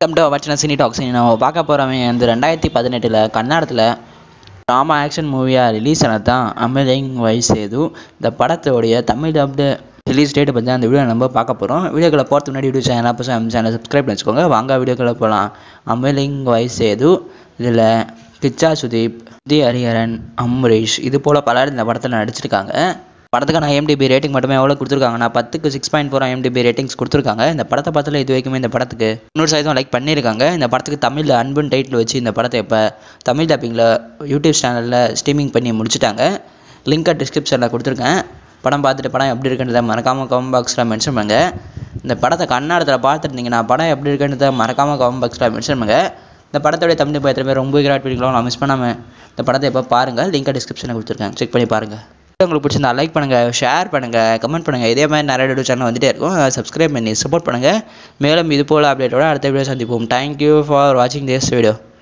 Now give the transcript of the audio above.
welcome to வச்சன cine talks நம்ம பார்க்க போகிறவன் இந்த ரெண்டாயிரத்தி பதினெட்டில் கன்னடத்தில் ட்ராமா ஆக்ஷன் மூவியாக ரிலீஸ் ஆனது தான் அமேசிங் வைஸ் சேது இந்த படத்தோடைய தமிழ் டப்டு ரிலீஸ் டேட்டை பற்றி அந்த வீடியோ நம்ம பார்க்க போகிறோம் வீடியோக்களை போகிறதுக்கு முன்னாடி வீடியோ சேனல் அப்போ சேனலை சப்ஸ்கிரைப் பண்ணி வச்சுக்கோங்க வாங்க வீடியோக்களை போகலாம் அமேசிங் வைஸ் சேது இதில் கிச்சா சுதீப் தி ஹரிஹரன் அம்பரீஷ் இது போல் பலர் இந்த படத்தில் நடிச்சிருக்காங்க படத்துக்கான ஐஎம்டிபி ரேட்டிங் மட்டுமே எவ்வளோ கொடுத்துருக்காங்கன்னா பத்துக்கு six point four IMDb ratings கொடுத்துருக்காங்க இந்த படத்தை பார்த்துல இது வரைக்குமே இந்த படத்துக்கு இன்னொரு சதவீதம் லைக் பண்ணியிருக்காங்க இந்த படத்துக்கு தமிழில் அன்புன்னு டைட்டில் வச்சு இந்த படத்தை இப்போ தமிழ் டப்பிங்கில் யூடியூப் சேனலில் ஸ்ட்ரீமிங் பண்ணி முடிச்சிட்டாங்க லிங்கை டிஸ்கிரிப்ஷனில் கொடுத்துருக்கேன் படம் பார்த்துட்டு படம் எப்படி இருக்குன்றதை மறக்காமல் கமெண்ட் பாக்ஸில் மென்ஷன் பண்ணுங்க இந்த படத்தை கன்னடத்தில் பார்த்துருந்தீங்கன்னா படம் எப்படி இருக்குன்றதை மறக்காமல் கமெண்ட் பாக்ஸில் மென்ஷன் பண்ணுங்க இந்த படத்தோடைய தமிழ் இப்போ எத்தனை பேர் ரொம்ப கிராட் பிடிக்கலாம் நான் மிஸ் பண்ணாமல் இந்த படத்தை எப்போ பாருங்கள் லிங்கை டிஸ்கிரிப்ஷனில் கொடுத்துருக்கேன் செக் பண்ணி பாருங்கள் உங்களுக்கு பிடிச்சிருந்தா லைக் பண்ணுங்கள் ஷேர் பண்ணுங்கள் கமெண்ட் பண்ணுங்கள் இதே மாதிரி நிறைய வீடியோ சேனல் வந்துட்டே இருக்கும் சப்ஸ்கிரைப் பண்ணி சப்போர்ட் பண்ணுங்கள் மேலும் இது போல் அப்டேட்டோட அடுத்த வீடியோ சந்திப்போம் தேங்க்யூ ஃபார் வாட்சிங் திஸ் வீடியோ